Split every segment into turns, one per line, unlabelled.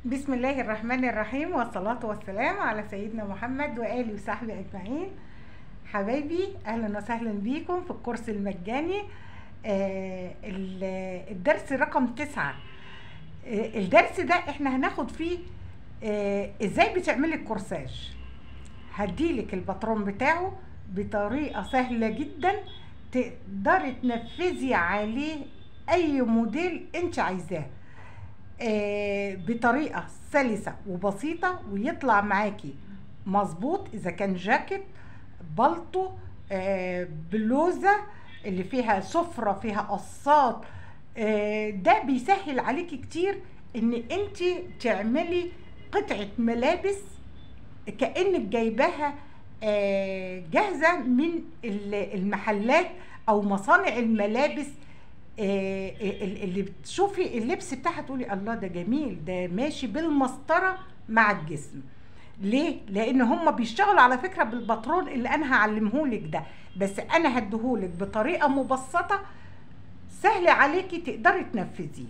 بسم الله الرحمن الرحيم والصلاة والسلام على سيدنا محمد وآله وصحبه أجمعين حبايبي أهلا وسهلا بيكم في الكورس المجاني آه، ال- الدرس رقم تسعة آه، الدرس ده احنا هناخد فيه آه، ازاي بتعملي الكورساج هديلك الباترون بتاعه بطريقة سهلة جدا تقدري تنفذي عليه اي موديل انت عايزاه آه، بطريقة سلسة وبسيطة ويطلع معاكي مظبوط اذا كان جاكيت بلطو آه، بلوزة اللي فيها سفرة فيها قصات آه، ده بيسهل عليكي كتير ان انت تعملي قطعة ملابس كأنك جايباها آه، جاهزة من ال- المحلات او مصانع الملابس آه، ال- اللي بتشوفي اللبس بتاعها تقولي الله ده جميل ده ماشي بالمسطرة مع الجسم ليه؟ لأن هم بيشتغلوا على فكرة بالباترون اللي أنا هعلمهولك ده بس أنا هديهولك بطريقة مبسطة سهل عليكي تقدري تنفذيه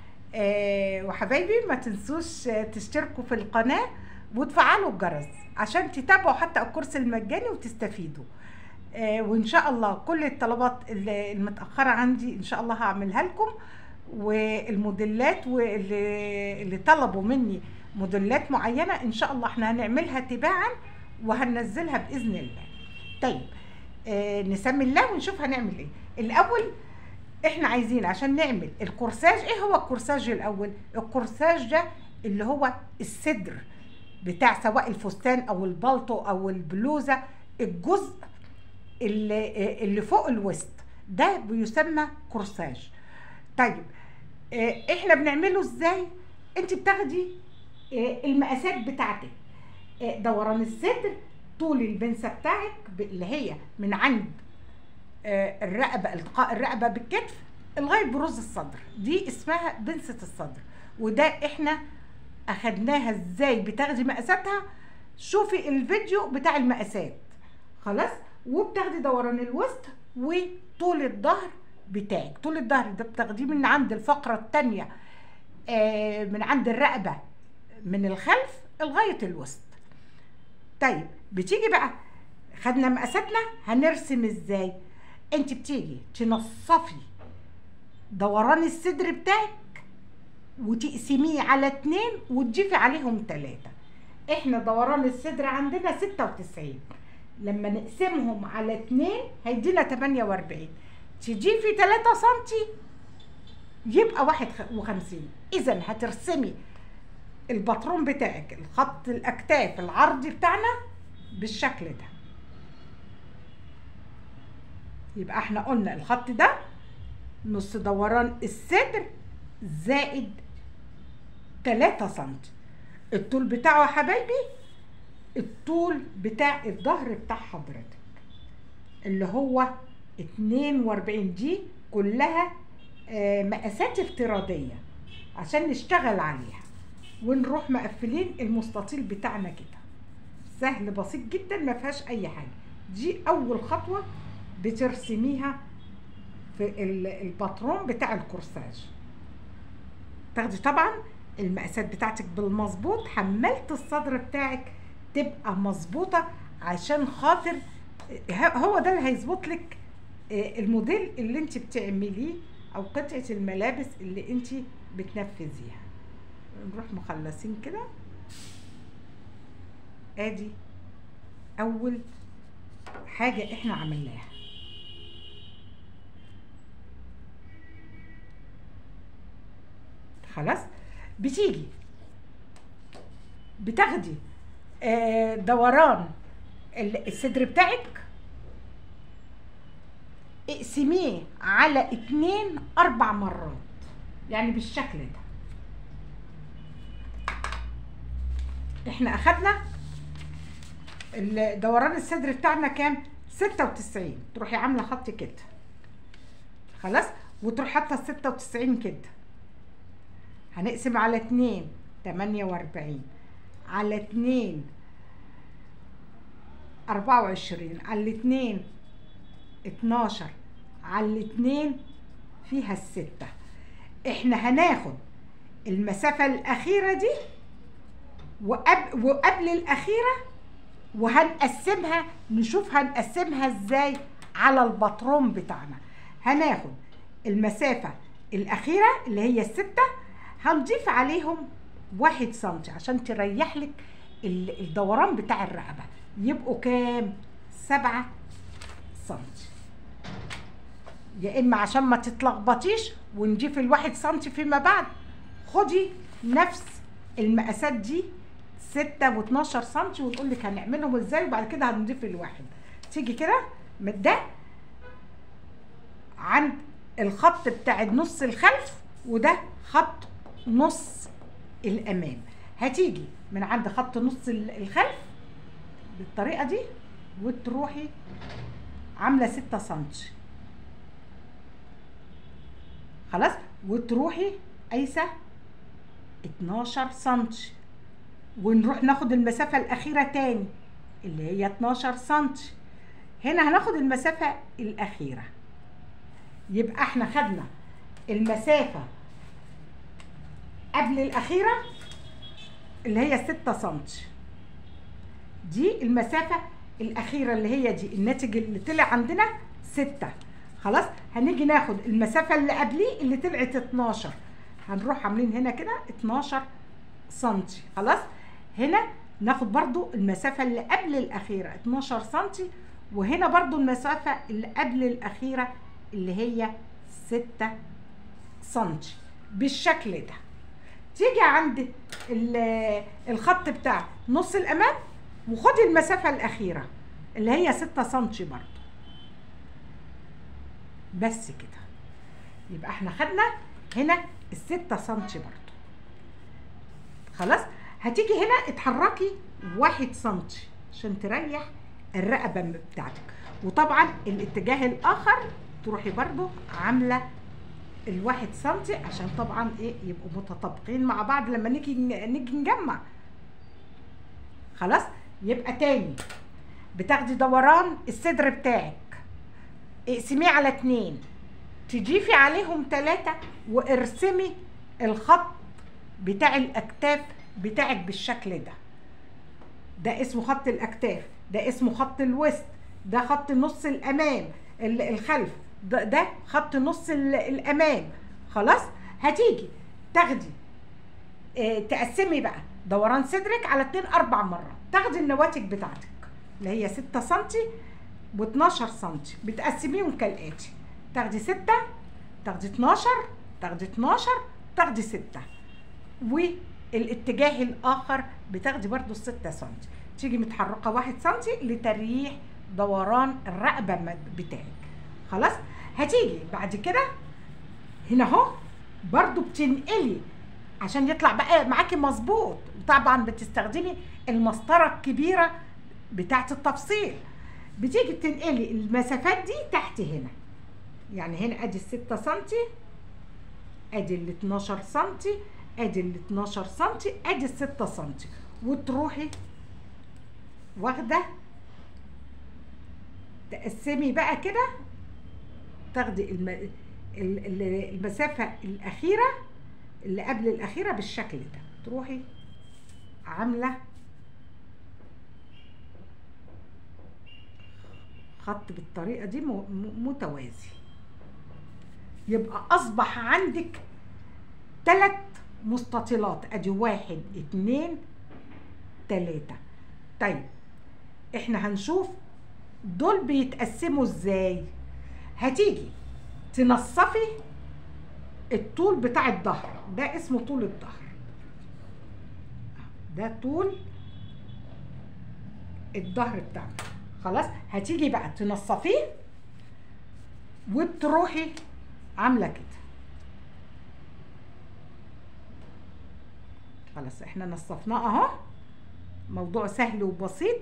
آه وحبايبي ما تنسوش آه، تشتركوا في القناة وتفعلوا الجرس عشان تتابعوا حتى الكورس المجاني وتستفيدوا آه وان شاء الله كل الطلبات اللي- المتاخره عندي ان شاء الله هعملها لكم والموديلات واللي اللي طلبوا مني موديلات معينه ان شاء الله احنا هنعملها تباعا وهننزلها باذن الله طيب آه نسمي الله ونشوف هنعمل ايه الاول احنا عايزين عشان نعمل الكورساج ايه هو الكورساج الاول الكورساج ده اللي هو الصدر بتاع سواء الفستان او البلطو او البلوزه الجزء اللي, اللي فوق الوسط ده بيسمى كورساج طيب آه، احنا بنعمله ازاي انت بتاخدي آه، المقاسات بتاعتك آه، دوران الصدر طول البنسة بتاعك ب- اللي هي من عند آه، الرقبة التقاء الرقبة بالكتف لغاية بروز الصدر دي اسمها بنسة الصدر وده احنا اخدناها ازاي بتاخدي مقاساتها شوفي الفيديو بتاع المقاسات خلاص وبتاخدي دوران الوسط وطول الظهر بتاعك طول الظهر ده بتاخديه من عند الفقرة التانية آه، من عند الرقبة من الخلف لغاية الوسط طيب بتيجي بقى خدنا مقاساتنا هنرسم ازاي انت بتيجي تنصفي دوران الصدر بتاعك وتقسميه على اتنين وتضيفي عليهم تلاتة احنا دوران الصدر عندنا ستة وتسعين لما نقسمهم على اتنين هيدينا تمانية واربعين تضيفي تلاتة سنتي يبقى واحد خ- وخمسين اذا هترسمي الباترون بتاعك الخط الاكتاف العرضي بتاعنا بالشكل ده يبقى احنا قلنا الخط ده نص دوران الصدر زائد 3 سنتي الطول بتاعه يا حبايبي الطول بتاع الظهر بتاع حضرتك اللي هو 42 دي كلها آه، مقاسات افتراضية عشان نشتغل عليها ونروح مقفلين المستطيل بتاعنا كده سهل بسيط جدا ما فيهاش اي حاجة دي اول خطوة بترسميها في ال- الباترون بتاع الكورساج تاخدي طبعا المقاسات بتاعتك بالمظبوط حملت الصدر بتاعك تبقى مظبوطة عشان خاطر ه- هو ده اللي هيظبط لك آه، الموديل اللي انت بتعمليه او قطعة الملابس اللي انت بتنفذيها نروح مخلصين كده ادي اول حاجة احنا عملناها خلاص بتيجي بتاخدي آه، دوران ال- الصدر بتاعك اقسميه على اتنين اربع مرات يعني بالشكل ده احنا اخدنا ال- دوران الصدر بتاعنا كام 96 تروحي عامله خط كده خلاص وتروح حاطه ال 96 كده هنقسم على اتنين تمانية واربعين على اتنين اربعة وعشرين على الاتنين اتناشر على الاتنين فيها الستة احنا هناخد المسافة الأخيرة دي وقبل, وقبل الاخيره وهنقسمها نشوف هنقسمها ازاي على البطرون بتاعنا هناخد المسافة الأخيرة اللي هي الستة هنضيف عليهم واحد سنتي عشان تريح لك ال- الدوران بتاع الرقبة يبقوا كام؟ سبعة سنتي يا إما عشان ما تتلخبطيش ونضيف الواحد سنتي فيما بعد خدي نفس المقاسات دي ستة واتناشر سنتي ونقول لك هنعملهم ازاي وبعد كده هنضيف الواحد تيجي كده من ده عند الخط بتاع النص الخلف وده خط نص الامام هتيجي من عند خط نص ال- الخلف بالطريقه دي وتروحي عامله ستة سنتي خلاص وتروحي قايسه 12 سنتي ونروح ناخد المسافة الأخيرة تاني اللي هي 12 سنتي هنا هناخد المسافة الأخيرة يبقى احنا خدنا المسافة قبل الأخيرة اللي هي 6 سنتي دي المسافة الأخيرة اللي هي دي الناتج اللي طلع عندنا 6 خلاص هنيجي ناخد المسافة اللي قبليه اللي طلعت 12 هنروح عاملين هنا كده 12 سنتي خلاص هنا ناخد برضو المسافة اللي قبل الأخيرة 12 سنتي وهنا برضو المسافة اللي قبل الأخيرة اللي هي 6 سنتي بالشكل ده تيجي عند ال- الخط بتاع نص الأمام وخدي المسافة الأخيرة اللي هي 6 سنتي برضو بس كده يبقى احنا خدنا هنا الستة سنتي برضو خلاص هتيجي هنا اتحركي واحد سنتي عشان تريح الرقبة بتاعتك وطبعا الاتجاه الاخر تروحي برضو عاملة الواحد سنتي عشان طبعا ايه يبقوا متطابقين مع بعض لما نيجي نيجي نجمع خلاص يبقى تاني بتاخدي دوران الصدر بتاعك اقسميه على اتنين تضيفي عليهم تلاتة وارسمي الخط بتاع الاكتاف بتاعك بالشكل ده ده اسمه خط الاكتاف ده اسمه خط الوسط ده خط نص الامام ال- الخلف ده, ده خط نص ال- الامام خلاص هتيجي تاخدي اه تقسمي بقى دوران صدرك على اتنين اربع مرات تاخدي النواتج بتاعتك اللي هي 6 سنتي و12 سنتي بتقسميهم كالاتي تاخدي 6 تاخدي 12 تاخدي 12 تاخدي 6 والاتجاه الاخر بتاخدي برضو 6 سنتي تيجي متحركه 1 سنتي لتريح دوران الرقبه مد- بتاعك خلاص هتيجي بعد كده هنا اهو برضو بتنقلي عشان يطلع بقى معاكي مظبوط وطبعا بتستخدمي المسطره الكبيره بتاعه التفصيل بتيجي بتنقلي المسافات دي تحت هنا يعني هنا ادي الستة سنتي ادي ال 12 سنتي ادي ال 12 سنتي ادي ال 6 سنتي وتروحي واخده تقسمي بقى كده تاخدي الم... ال- ال- المسافة الأخيرة اللي قبل الأخيرة بالشكل ده تروحي عاملة خط بالطريقة دي م- م- متوازي يبقى أصبح عندك ثلاث مستطيلات ادي واحد اتنين تلاتة طيب احنا هنشوف دول بيتقسموا ازاي هتيجي تنصفي الطول بتاع الظهر ده اسمه طول الظهر ده طول الظهر بتاعنا خلاص هتيجي بقى تنصفيه وتروحي عامله كده خلاص احنا نصفناه اهو موضوع سهل وبسيط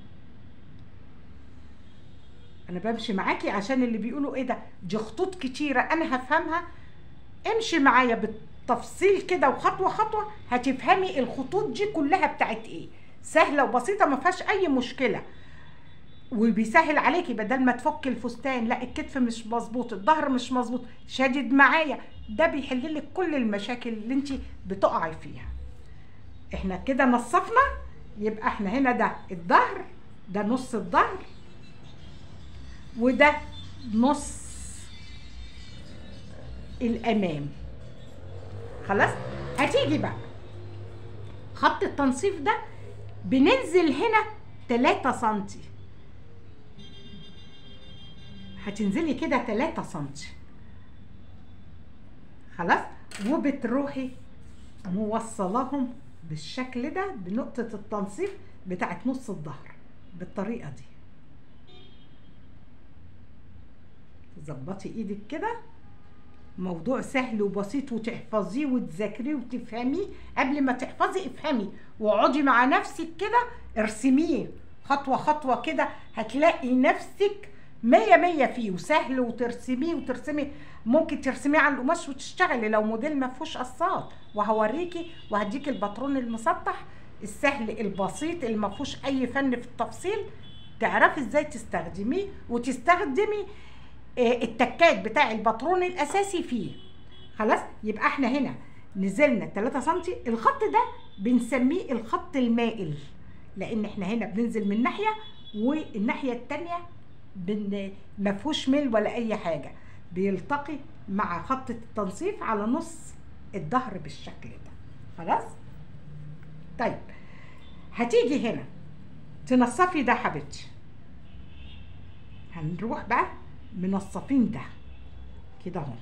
انا بمشي معاكي عشان اللي بيقولوا ايه ده دي خطوط كتيره انا هفهمها امشي معايا بالتفصيل كده وخطوه خطوه هتفهمي الخطوط دي كلها بتاعت ايه سهله وبسيطه ما فيهاش اي مشكله وبيسهل عليكي بدل ما تفك الفستان لا الكتف مش مظبوط الظهر مش مظبوط شادد معايا ده بيحل لك كل المشاكل اللي انت بتقعي فيها احنا كده نصفنا يبقى احنا هنا ده الظهر ده نص الظهر وده نص الامام خلاص هتيجي بقى خط التنصيف ده بننزل هنا 3 سنتي هتنزلي كده 3 سنتي خلاص وبتروحي موصلاهم بالشكل ده بنقطة التنصيف بتاعت نص الظهر بالطريقة دي تظبطي ايدك كده موضوع سهل وبسيط وتحفظيه وتذاكريه وتفهميه قبل ما تحفظي افهمي واقعدي مع نفسك كده ارسميه خطوة خطوة كده هتلاقي نفسك مية مية فيه وسهل وترسميه وترسمي ممكن ترسميه على القماش وتشتغلي لو موديل ما فيهوش قصات وهوريكي وهديكي الباترون المسطح السهل البسيط اللي ما فيهوش اي فن في التفصيل تعرفي ازاي تستخدميه وتستخدمي التكات بتاع الباترون الاساسي فيه خلاص يبقى احنا هنا نزلنا 3 سم الخط ده بنسميه الخط المائل لان احنا هنا بننزل من ناحيه والناحيه التانية بن ما فيهوش ميل ولا اي حاجه بيلتقي مع خط التنصيف على نص الظهر بالشكل ده خلاص طيب هتيجي هنا تنصفي ده حبيبتي هنروح بقى منصفين ده كده اهو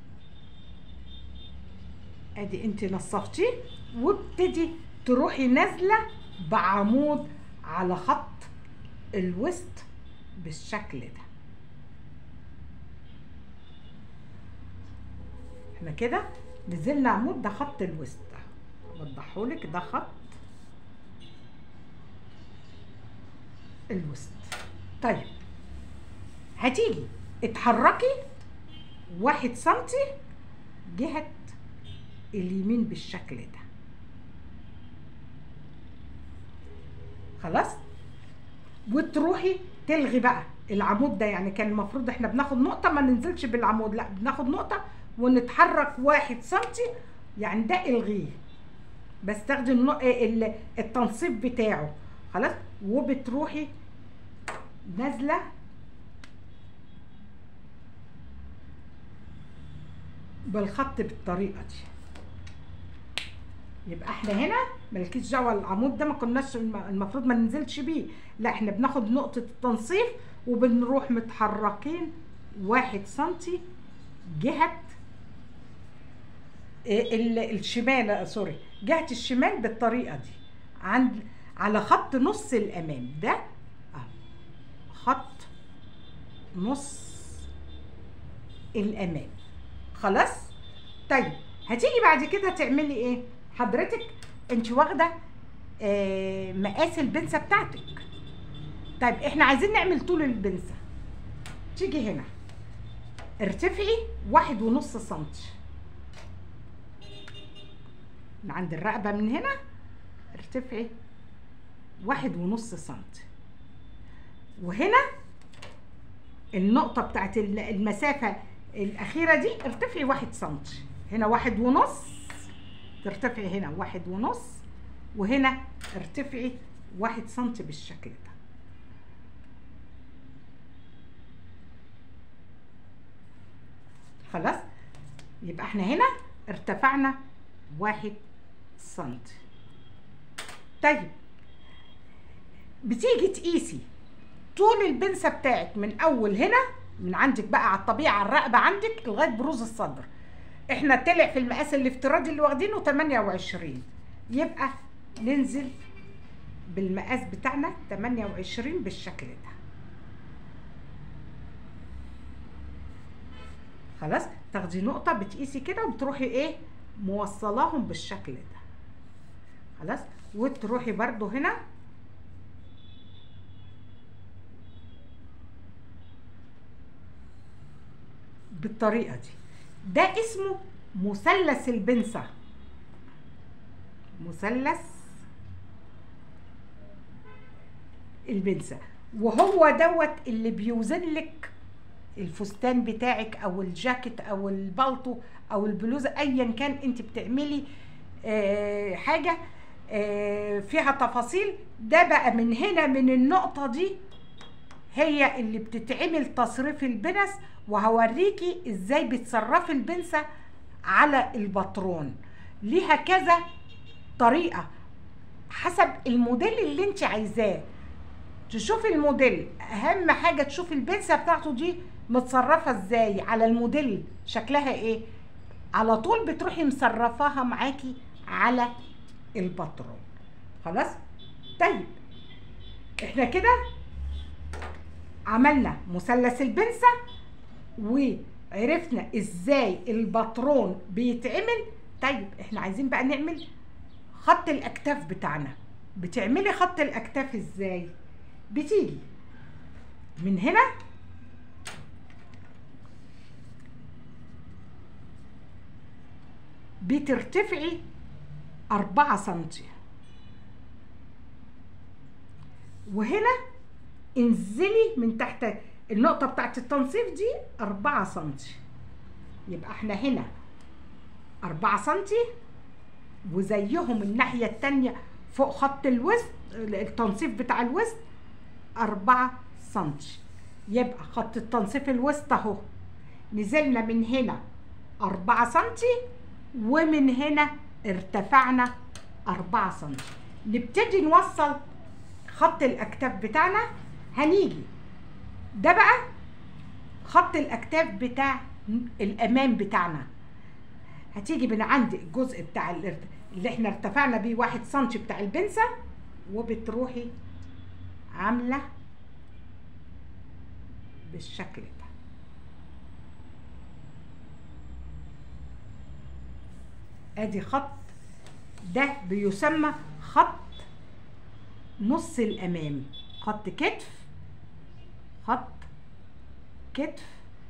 ادي انت نصفتيه وابتدي تروحي نازله بعمود على خط الوسط بالشكل ده احنا كده نزلنا عمود ده خط الوسط ده اوضحهولك ده خط الوسط طيب هتيجي اتحركي واحد سنتي جهة اليمين بالشكل ده خلاص وتروحي تلغي بقى العمود ده يعني كان المفروض احنا بناخد نقطة ما ننزلش بالعمود لا بناخد نقطة ونتحرك واحد سنتي يعني ده الغيه بستخدم التنصيف بتاعه خلاص وبتروحي نازله بالخط بالطريقه دي يبقى احنا هنا مالكيش دعوه العمود ده ما كناش المفروض ما ننزلش بيه لا احنا بناخد نقطه التنصيف وبنروح متحركين واحد سنتي جهه الشمال سوري جهه الشمال بالطريقه دي عند على خط نص الامام ده اهو خط نص الامام خلاص طيب هتيجي بعد كده تعملي ايه حضرتك انت واخده آه مقاس البنسه بتاعتك طيب احنا عايزين نعمل طول البنسه تيجي هنا ارتفعي واحد ونص سنتي من عند الرقبه من هنا ارتفعي واحد ونص سنتي وهنا النقطة بتاعت المسافة الأخيرة دي ارتفعي واحد سنتي هنا واحد ونص ترتفعي هنا واحد ونص وهنا ارتفعي واحد سنتي بالشكل ده خلاص يبقى احنا هنا ارتفعنا واحد سنتي طيب بتيجي تقيسي طول البنسة بتاعك من أول هنا من عندك بقى على الطبيعة على الرقبة عندك لغاية بروز الصدر احنا طلع في المقاس الافتراضي اللي واخدينه 28 يبقى ننزل بالمقاس بتاعنا 28 بالشكل ده خلاص تاخدي نقطة بتقيسي كده وبتروحي ايه موصلاهم بالشكل ده خلاص وتروحي برضو هنا بالطريقة دي ده اسمه مثلث البنسة مثلث البنسة وهو دوت اللي بيوزن لك الفستان بتاعك او الجاكيت او البلطو او البلوزه ايا كان انت بتعملي آه حاجه آه، فيها تفاصيل ده بقى من هنا من النقطة دي هي اللي بتتعمل تصريف البنس وهوريكي ازاي بتصرفي البنسة على الباترون ليها كذا طريقة حسب الموديل اللي انت عايزاه تشوفي الموديل اهم حاجة تشوفي البنسة بتاعته دي متصرفة ازاي على الموديل شكلها ايه على طول بتروحي مصرفاها معاكي على الباترون خلاص طيب احنا كده عملنا مثلث البنسة وعرفنا ازاي الباترون بيتعمل طيب احنا عايزين بقى نعمل خط الاكتاف بتاعنا بتعملي خط الاكتاف ازاي بتيجي من هنا بترتفعي أربعة سنتي وهنا انزلي من تحت النقطة بتاعت التنصيف دي أربعة سنتي يبقى احنا هنا أربعة سنتي وزيهم الناحية التانية فوق خط الوسط التنصيف بتاع الوسط أربعة سنتي يبقى خط التنصيف الوسط أهو نزلنا من هنا أربعة سنتي ومن هنا ارتفعنا أربعة سنتي نبتدي نوصل خط الأكتاف بتاعنا هنيجي ده بقى خط الأكتاف بتاع الأمام بتاعنا هتيجي من عند الجزء بتاع الارت- اللي احنا ارتفعنا بيه واحد سنتي بتاع البنسة وبتروحي عاملة بالشكل ده ادي خط ده بيسمى خط نص الامام خط كتف خط كتف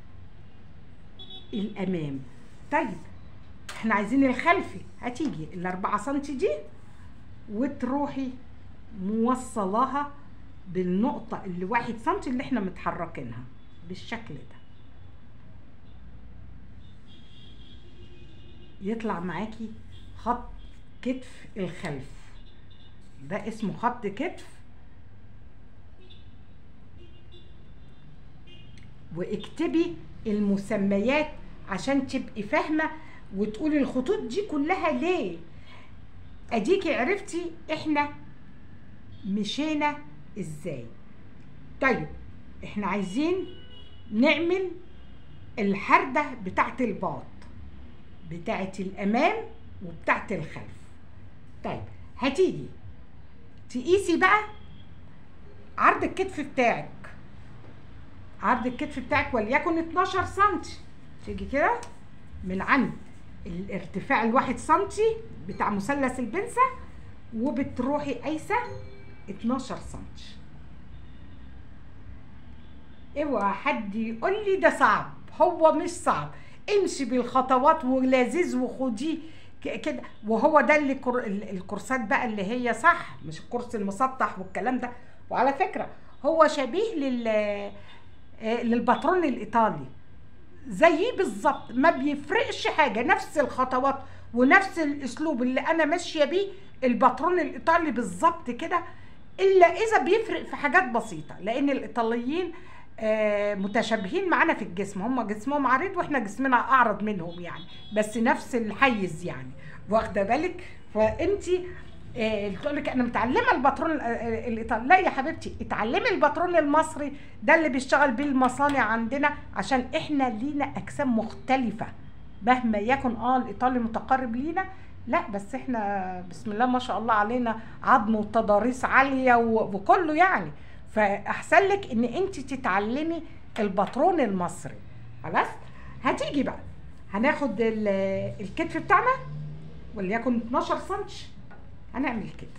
الامام طيب احنا عايزين الخلفي هتيجي الاربعة سنتي دي وتروحي موصلاها بالنقطة اللي واحد سنتي اللي احنا متحركينها بالشكل ده يطلع معاكي خط كتف الخلف ده اسمه خط كتف واكتبي المسميات عشان تبقي فاهمة وتقولي الخطوط دي كلها ليه اديكي عرفتي احنا مشينا ازاي طيب احنا عايزين نعمل الحردة بتاعت الباط بتاعت الامام وبتاعت الخلف طيب هتيجي تقيسي بقى عرض الكتف بتاعك عرض الكتف بتاعك وليكن 12 سنتي تيجي كده من عند الارتفاع الواحد سنتي بتاع مثلث البنسة وبتروحي قايسة 12 سنتي اوعى حد يقول لي ده صعب هو مش صعب امشي بالخطوات ولذيذ وخديه ك- كده وهو ده اللي كر... ال- الكورسات بقى اللي هي صح مش الكورس المسطح والكلام ده وعلى فكرة هو شبيه لل آه، للباترون الايطالي زيه بالظبط ما بيفرقش حاجه نفس الخطوات ونفس الاسلوب اللي انا ماشيه بيه الباترون الايطالي بالظبط كده الا اذا بيفرق في حاجات بسيطه لان الايطاليين آه، متشابهين معانا في الجسم هم جسمهم عريض واحنا جسمنا اعرض منهم يعني بس نفس الحيز يعني واخده بالك فانت تقول لك انا متعلمه الباترون ال- آه، الايطالي لا يا حبيبتي اتعلمي الباترون المصري ده اللي بيشتغل بيه المصانع عندنا عشان احنا لينا اجسام مختلفه مهما يكن اه الايطالي متقرب لينا لا بس احنا بسم الله ما شاء الله علينا عظم وتضاريس عاليه و- وكله يعني فاحسن لك ان انت تتعلمي الباترون المصري خلاص هتيجي بقى هناخد ال- الكتف بتاعنا وليكن 12 سنتي هنعمل كده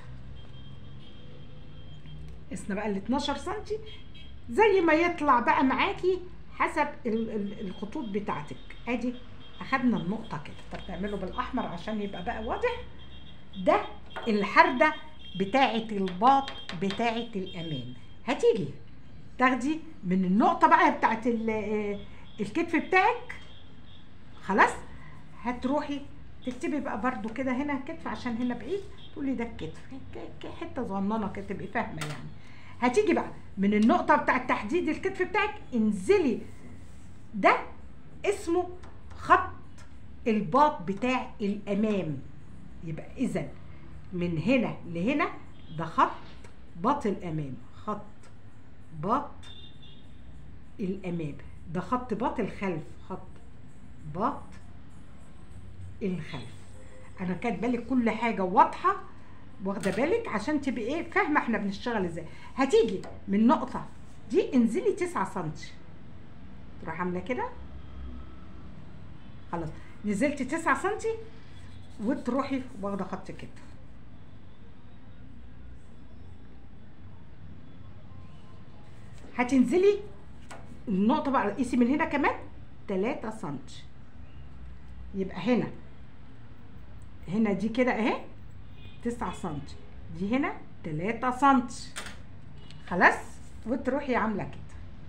قسنا بقى ال 12 سنتي زي ما يطلع بقى معاكي حسب ال- ال- الخطوط بتاعتك ادي اخدنا النقطة كده طب نعمله بالاحمر عشان يبقى بقى واضح ده الحردة بتاعة الباط بتاعة الامام هتيجي تاخدي من النقطة بقى بتاعة ال- آه، الكتف بتاعك خلاص هتروحي تكتبي بقى برضو كده هنا كتف عشان هنا بعيد تقولي ده الكتف ك- ك- حته صغننه كده تبقي فاهمه يعني هتيجي بقى من النقطه بتاعه تحديد الكتف بتاعك انزلي ده اسمه خط الباط بتاع الامام يبقى اذا من هنا لهنا ده خط باط الامام خط باط الامام ده خط باط الخلف خط باط الخلف انا كاتبه لك كل حاجه واضحه واخده بالك عشان تبقي ايه فاهمه احنا بنشتغل ازاي هتيجي من النقطه دي انزلي 9 سم تروح عامله كده خلاص نزلت 9 سم وتروحي واخده خط كده هتنزلي النقطة بقى قيسي من هنا كمان 3 سم يبقى هنا هنا دي كده اهي 9 سم دي هنا 3 سم خلاص وتروحي عاملة كده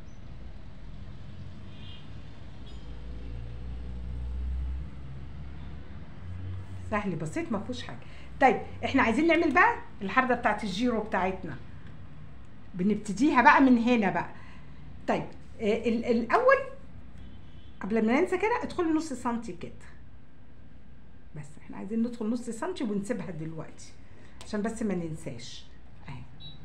سهل بسيط ما فيهوش حاجه طيب احنا عايزين نعمل بقى الحرده بتاعت الجيرو بتاعتنا بنبتديها بقى من هنا بقى طيب آه، ال- الاول قبل ما ننسى كده ادخلي نص سنتي كده بس احنا عايزين ندخل نص سنتي ونسيبها دلوقتي عشان بس ما ننساش اهي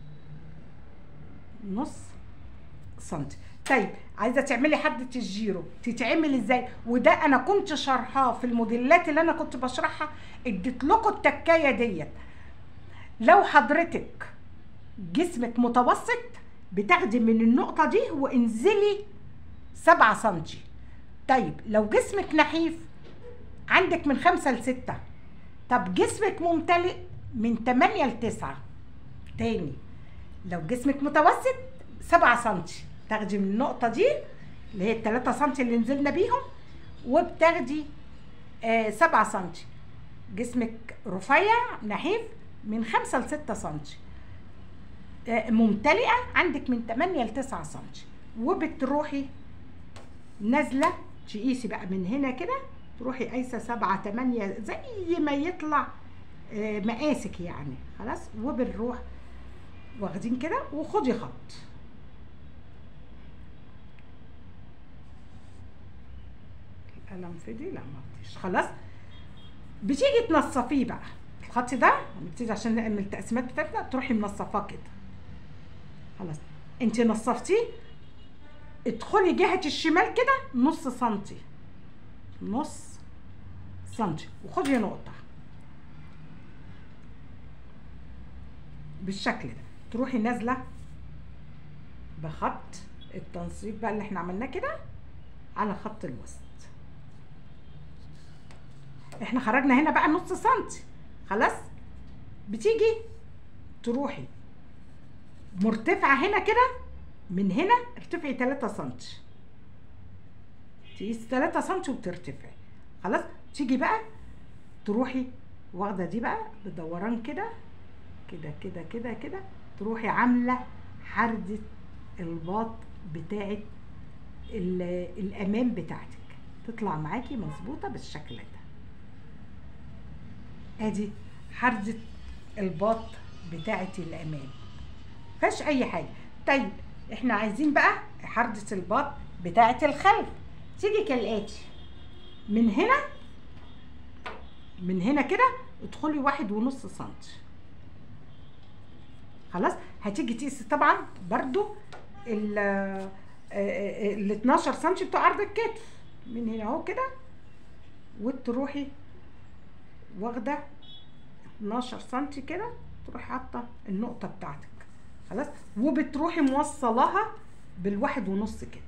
نص سنتي طيب عايزه تعملي حده الجيرو تتعمل ازاي وده انا كنت شارحاه في الموديلات اللي انا كنت بشرحها اديت لكم التكايه ديت لو حضرتك جسمك متوسط بتاخدي من النقطه دي وانزلي 7 سنتي طيب لو جسمك نحيف عندك من خمسة لستة طب جسمك ممتلئ من 8 ل 9 تاني لو جسمك متوسط 7 سنتي تاخدي من النقطة دي اللي هي ال 3 سنتي اللي نزلنا بيهم وبتاخدي آه 7 سنتي جسمك رفيع نحيف من 5 ل 6 سنتي آه ممتلئة عندك من 8 ل 9 سنتي وبتروحي نازلة تقيسي بقى من هنا كده تروحي قايسة 7 8 زي ما يطلع آه مقاسك يعني خلاص وبنروح واخدين كده وخدي خط القلم فضي لا ما فضيش خلاص بتيجي تنصفيه بقى الخط ده هنبتدي عشان نعمل التقسيمات بتاعتنا تروحي منصفاه كده خلاص انت نصفتيه ادخلي جهة الشمال كده نص سنتي نص سنتي وخدي نقطة بالشكل ده تروحي نازلة بخط التنصيف بقى اللي احنا عملناه كده على خط الوسط احنا خرجنا هنا بقى نص سنتي خلاص بتيجي تروحي مرتفعة هنا كده من هنا ارتفعي 3 سنتي تقيسي 3 سنتي وترتفعي خلاص تيجي بقى تروحي واخده دي بقى بدوران كده كده كده كده كده تروحي عامله حردة الباط بتاعت ال- الامام بتاعتك تطلع معاكي مظبوطه بالشكل ده ادي حردة الباط بتاعت الامام فيهاش اي حاجه طيب احنا عايزين بقى حردة الباط بتاعت الخلف تيجي كالاتي من هنا من هنا كده ادخلي واحد ونص سنتي خلاص هتيجي تقيسي طبعا برضو ال ال 12 سنتي بتوع عرض الكتف من هنا اهو كده وتروحي واخده 12 سنتي كده تروحي حاطه النقطه بتاعتك خلاص وبتروحي موصلاها بالواحد ونص كده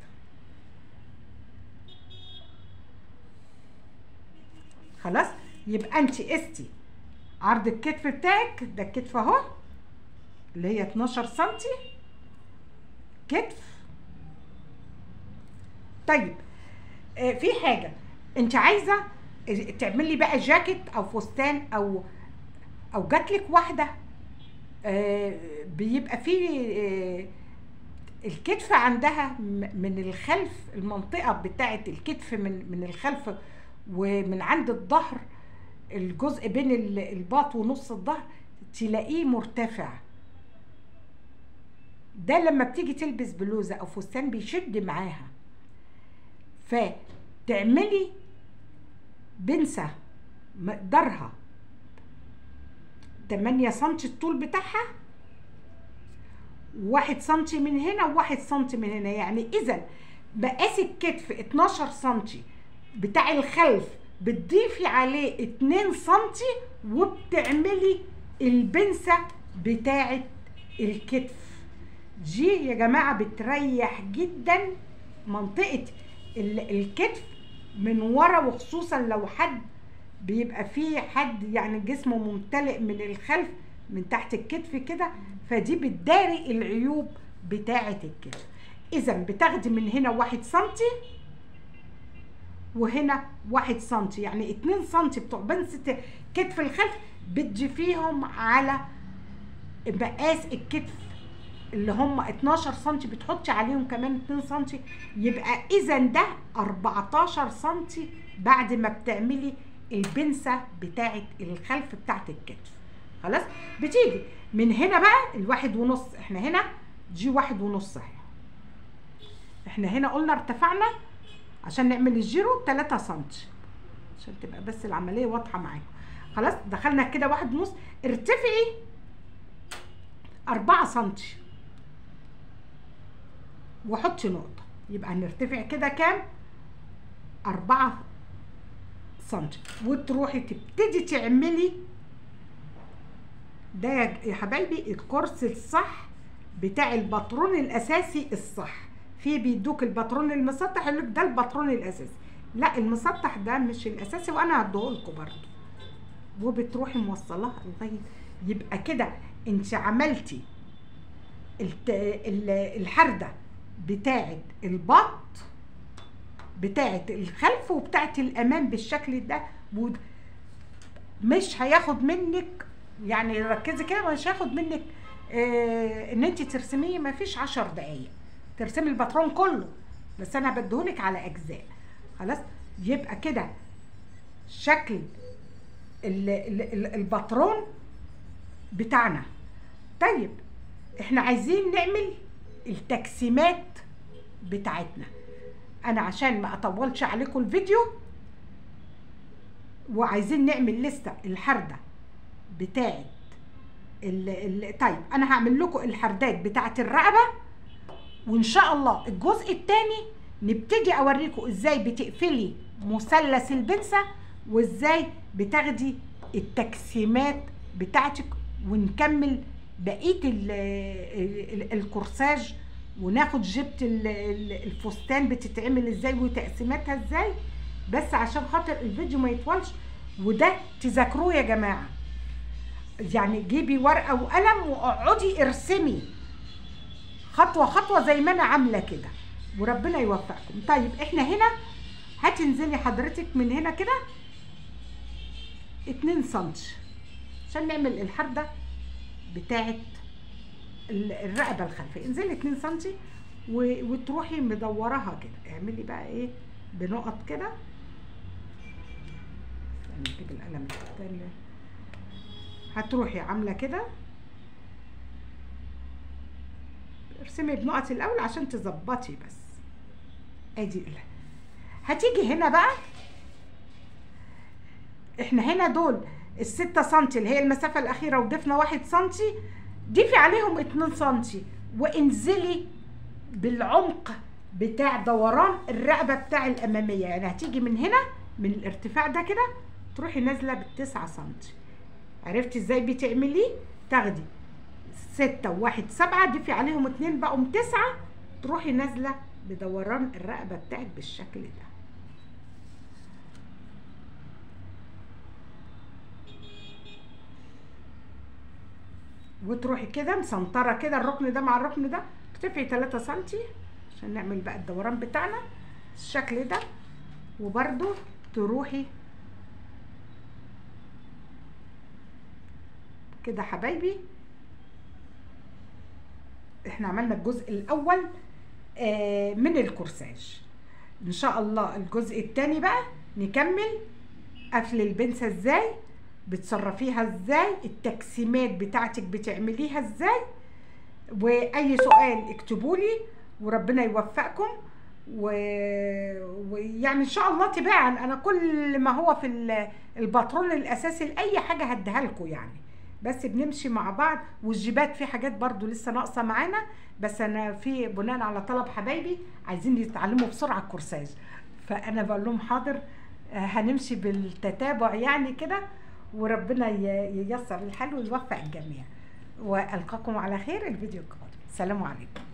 خلاص يبقى انت قستي عرض الكتف بتاعك ده الكتف اهو اللي هي 12 سنتي كتف طيب آه في حاجه انت عايزه تعملي بقى جاكيت او فستان او او جاتلك واحده آه بيبقى فيه آه الكتف عندها م- من الخلف المنطقه بتاعه الكتف من من الخلف ومن عند الظهر الجزء بين ال- الباط ونص الظهر تلاقيه مرتفع ده لما بتيجي تلبس بلوزة او فستان بيشد معاها فتعملي بنسة مقدارها 8 سنتي الطول بتاعها واحد سنتي من هنا وواحد سنتي من هنا يعني اذا مقاس الكتف 12 سنتي بتاع الخلف بتضيفي عليه 2 سنتي وبتعملي البنسة بتاعة الكتف دي يا جماعة بتريح جدا منطقة الكتف من ورا وخصوصا لو حد بيبقى فيه حد يعني جسمه ممتلئ من الخلف من تحت الكتف كده فدي بتداري العيوب بتاعة الكتف اذا بتاخدي من هنا واحد سنتي وهنا واحد سنتي يعني اتنين سنتي بتوع بنسة كتف الخلف بتضيفيهم على مقاس الكتف اللي هم 12 سنتي بتحطي عليهم كمان 2 سنتي يبقى اذا ده 14 سنتي بعد ما بتعملي البنسة بتاعت الخلف بتاعت الكتف خلاص بتيجي من هنا بقى الواحد ونص احنا هنا دي واحد ونص اهي احنا هنا قلنا ارتفعنا عشان نعمل الجيرو 3 سنتي عشان تبقى بس العملية واضحة معاكم خلاص دخلنا كده واحد ونص ارتفعي 4 سنتي وحطي نقطة يبقى هنرتفع كده كام؟ أربعة سنتي وتروحي تبتدي تعملي ده يا حبايبي الكورس الصح بتاع الباترون الأساسي الصح في بيدوك الباترون المسطح يقول لك ده الباترون الأساسي لا المسطح ده مش الأساسي وأنا هديهولكوا برضه وبتروحي موصلاها لغاية يبقى كده انت عملتي الحردة بتاعت البط بتاعت الخلف وبتاعت الامام بالشكل ده مش هياخد منك يعني ركزي كده مش هياخد منك آه ان انت ترسميه ما فيش عشر دقايق ترسمي الباترون كله بس انا بديهولك على اجزاء خلاص يبقى كده شكل ال ال الباترون بتاعنا طيب احنا عايزين نعمل التقسيمات بتاعتنا انا عشان ما اطولش عليكم الفيديو وعايزين نعمل لسته الحرده بتاعت ال ال طيب انا هعمل لكم الحردات بتاعت الرقبه وان شاء الله الجزء الثاني نبتدي اوريكم ازاي بتقفلي مثلث البنسه وازاي بتاخدي التقسيمات بتاعتك ونكمل بقيه الكورساج وناخد جبت الفستان بتتعمل ازاي وتقسيماتها ازاي بس عشان خاطر الفيديو ما يطولش وده تذاكروه يا جماعه يعني جيبي ورقه وقلم واقعدي ارسمي خطوه خطوه زي ما انا عامله كده وربنا يوفقكم طيب احنا هنا هتنزلي حضرتك من هنا كده 2 سم عشان نعمل الحرده بتاعت الرقبه الخلفيه انزلي 2 سم وتروحي مدورها كده اعملي بقى ايه بنقط كده نجيب القلم التاني هتروحي عامله كده ارسمي بنقط الاول عشان تظبطي بس ادي هتيجي هنا بقى احنا هنا دول الستة سنتي اللي هي المسافة الأخيرة وضفنا واحد سنتي ضيفي عليهم اتنين سنتي وانزلي بالعمق بتاع دوران الرقبة بتاع الأمامية يعني هتيجي من هنا من الارتفاع ده كده تروحي نازلة بالتسعة سنتي عرفتي ازاي بتعمليه تاخدي ستة وواحد سبعة ضيفي عليهم اتنين بقوا تسعة تروحي نازلة بدوران الرقبة بتاعك بالشكل ده وتروحي كده مسنطره كده الركن ده مع الركن ده ترفعي 3 سنتي عشان نعمل بقى الدوران بتاعنا الشكل ده وبرده تروحي كده حبايبي احنا عملنا الجزء الاول آه من الكورساج ان شاء الله الجزء الثاني بقى نكمل قفل البنسة ازاي بتصرفيها ازاي التقسيمات بتاعتك بتعمليها ازاي واي سؤال اكتبوا لي وربنا يوفقكم و- ويعني ان شاء الله تباعا انا كل ما هو في ال- الباترون الاساسي لاي حاجه هديها لكم يعني بس بنمشي مع بعض والجيبات في حاجات برضو لسه ناقصه معانا بس انا في بناء على طلب حبايبي عايزين يتعلموا بسرعه الكورساج فانا بقول لهم حاضر آه، هنمشي بالتتابع يعني كده وربنا ي- ييسر الحل ويوفق الجميع والقاكم على خير الفيديو القادم سلام عليكم